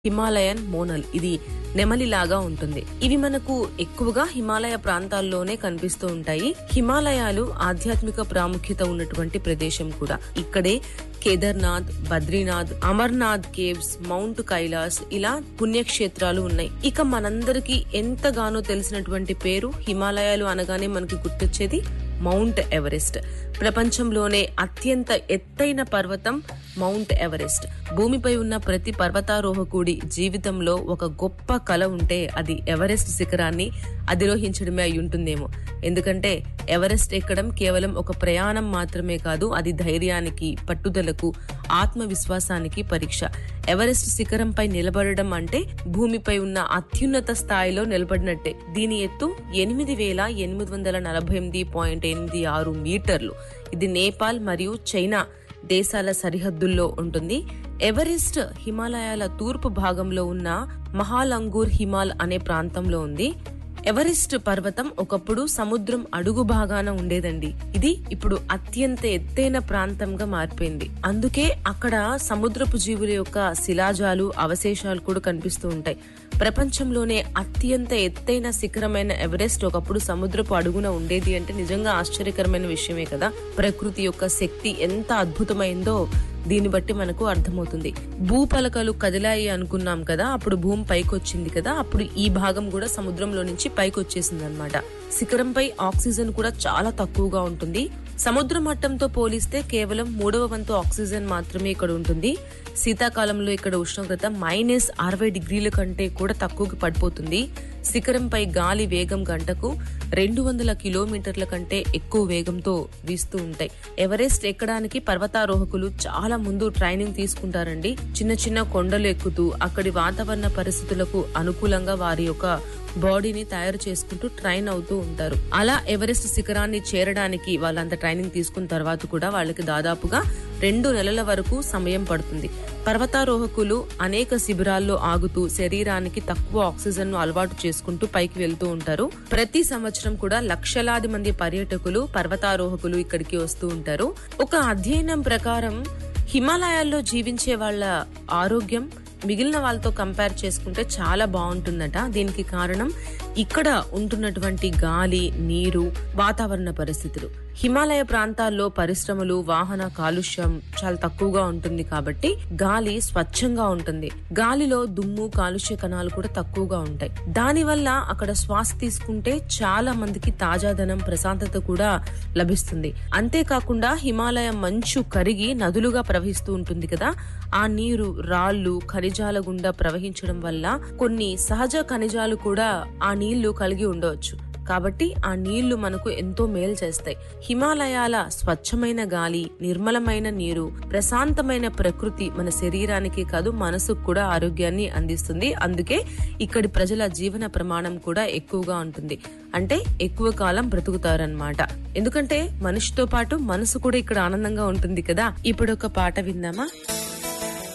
Himalayan Monal ఇది నెమలిలాగా ఉంటుంది ఇవి మనకు ఎక్కువగా హిమాలయ ప్రాంతాల్లోనే కనిపిస్తూ ఉంటాయి హిమాలయాలు ఆధ్యాత్మిక ప్రాముఖ్యత ఉన్నటువంటి ప్రదేశం కూడా ఇక్కడే కేదార్నాథ్ బద్రీనాథ్ అమర్నాథ్ కేవ్స్ మౌంట్ కైలాస్ ఇలా పుణ్యక్షేత్రాలు ఉన్నాయి ఇక మనందరికీ ఎంతగానో తెలిసినటువంటి పేరు హిమాలయాలు అనగానే మనకి గుర్తొచ్చేది మౌంట్ ఎవరెస్ట్ ప్రపంచంలోనే అత్యంత ఎత్తైన పర్వతం మౌంట్ ఎవరెస్ట్ భూమిపై ఉన్న ప్రతి పర్వతారోహకుడి జీవితంలో ఒక గొప్ప కల ఉంటే అది ఎవరెస్ట్ శిఖరాన్ని అధిరోహించడమే అయి ఉంటుందేమో ఎందుకంటే ఎవరెస్ట్ ఎక్కడం కేవలం ఒక ప్రయాణం మాత్రమే కాదు అది ధైర్యానికి పట్టుదలకు ఆత్మవిశ్వాసానికి పరీక్ష ఎవరెస్ట్ శిఖరంపై నిలబడడం అంటే భూమిపై ఉన్న అత్యున్నత స్థాయిలో నిలబడినట్టే దీని ఎత్తు ఎనిమిది వేల ఎనిమిది వందల నలభై ఎనిమిది పాయింట్ ఎనిమిది ఆరు మీటర్లు ఇది నేపాల్ మరియు చైనా దేశాల సరిహద్దుల్లో ఉంటుంది ఎవరెస్ట్ హిమాలయాల తూర్పు భాగంలో ఉన్న మహాలంగూర్ హిమాల్ అనే ప్రాంతంలో ఉంది ఎవరెస్ట్ పర్వతం ఒకప్పుడు సముద్రం అడుగు భాగాన ఉండేదండి ఇది ఇప్పుడు అత్యంత ఎత్తైన ప్రాంతంగా మారిపోయింది అందుకే అక్కడ సముద్రపు జీవుల యొక్క శిలాజాలు అవశేషాలు కూడా కనిపిస్తూ ఉంటాయి ప్రపంచంలోనే అత్యంత ఎత్తైన శిఖరమైన ఎవరెస్ట్ ఒకప్పుడు సముద్రపు అడుగున ఉండేది అంటే నిజంగా ఆశ్చర్యకరమైన విషయమే కదా ప్రకృతి యొక్క శక్తి ఎంత అద్భుతమైందో దీన్ని బట్టి మనకు అర్థమవుతుంది భూపలకలు కదిలాయి అనుకున్నాం కదా అప్పుడు భూమి పైకి వచ్చింది కదా అప్పుడు ఈ భాగం కూడా సముద్రంలో నుంచి పైకి వచ్చేసింది అనమాట శిఖరంపై ఆక్సిజన్ కూడా చాలా తక్కువగా ఉంటుంది సముద్ర మట్టంతో పోలిస్తే కేవలం మూడవ వంతు ఆక్సిజన్ మాత్రమే ఇక్కడ ఉంటుంది శీతాకాలంలో ఇక్కడ ఉష్ణోగ్రత మైనస్ అరవై డిగ్రీల కంటే కూడా తక్కువకి పడిపోతుంది శిఖరంపై గాలి వేగం గంటకు రెండు వందల కిలోమీటర్ల కంటే ఎక్కువ వేగంతో వీస్తూ ఉంటాయి ఎవరెస్ట్ ఎక్కడానికి పర్వతారోహకులు చాలా ముందు ట్రైనింగ్ తీసుకుంటారండి చిన్న చిన్న కొండలు ఎక్కుతూ అక్కడి వాతావరణ పరిస్థితులకు అనుకూలంగా వారి యొక్క బాడీని తయారు చేసుకుంటూ ట్రైన్ అవుతూ ఉంటారు అలా ఎవరెస్ట్ శిఖరాన్ని చేరడానికి వాళ్ళంత ట్రైనింగ్ తీసుకున్న తర్వాత కూడా వాళ్ళకి దాదాపుగా రెండు నెలల వరకు సమయం పడుతుంది పర్వతారోహకులు అనేక శిబిరాల్లో ఆగుతూ శరీరానికి తక్కువ ఆక్సిజన్ ను అలవాటు చేసుకుంటూ పైకి వెళ్తూ ఉంటారు ప్రతి సంవత్సరం కూడా లక్షలాది మంది పర్యాటకులు పర్వతారోహకులు ఇక్కడికి వస్తూ ఉంటారు ఒక అధ్యయనం ప్రకారం హిమాలయాల్లో జీవించే వాళ్ళ ఆరోగ్యం మిగిలిన వాళ్ళతో కంపేర్ చేసుకుంటే చాలా బాగుంటుందట దీనికి కారణం ఇక్కడ ఉంటున్నటువంటి గాలి నీరు వాతావరణ పరిస్థితులు హిమాలయ ప్రాంతాల్లో పరిశ్రమలు వాహన కాలుష్యం చాలా తక్కువగా ఉంటుంది కాబట్టి గాలి స్వచ్ఛంగా ఉంటుంది గాలిలో దుమ్ము కాలుష్య కణాలు కూడా తక్కువగా ఉంటాయి దానివల్ల అక్కడ శ్వాస తీసుకుంటే చాలా మందికి తాజాదనం ప్రశాంతత కూడా లభిస్తుంది అంతేకాకుండా హిమాలయ మంచు కరిగి నదులుగా ప్రవహిస్తూ ఉంటుంది కదా ఆ నీరు రాళ్లు ఖనిజాల గుండా ప్రవహించడం వల్ల కొన్ని సహజ ఖనిజాలు కూడా ఆ నీళ్లు కలిగి ఉండవచ్చు కాబట్టి ఆ నీళ్లు మనకు ఎంతో మేలు చేస్తాయి హిమాలయాల స్వచ్ఛమైన గాలి నిర్మలమైన నీరు ప్రశాంతమైన ప్రకృతి మన శరీరానికి కాదు మనసుకు కూడా ఆరోగ్యాన్ని అందిస్తుంది అందుకే ఇక్కడి ప్రజల జీవన ప్రమాణం కూడా ఎక్కువగా ఉంటుంది అంటే ఎక్కువ కాలం బ్రతుకుతారనమాట ఎందుకంటే మనిషితో పాటు మనసు కూడా ఇక్కడ ఆనందంగా ఉంటుంది కదా ఇప్పుడు ఒక పాట విందామా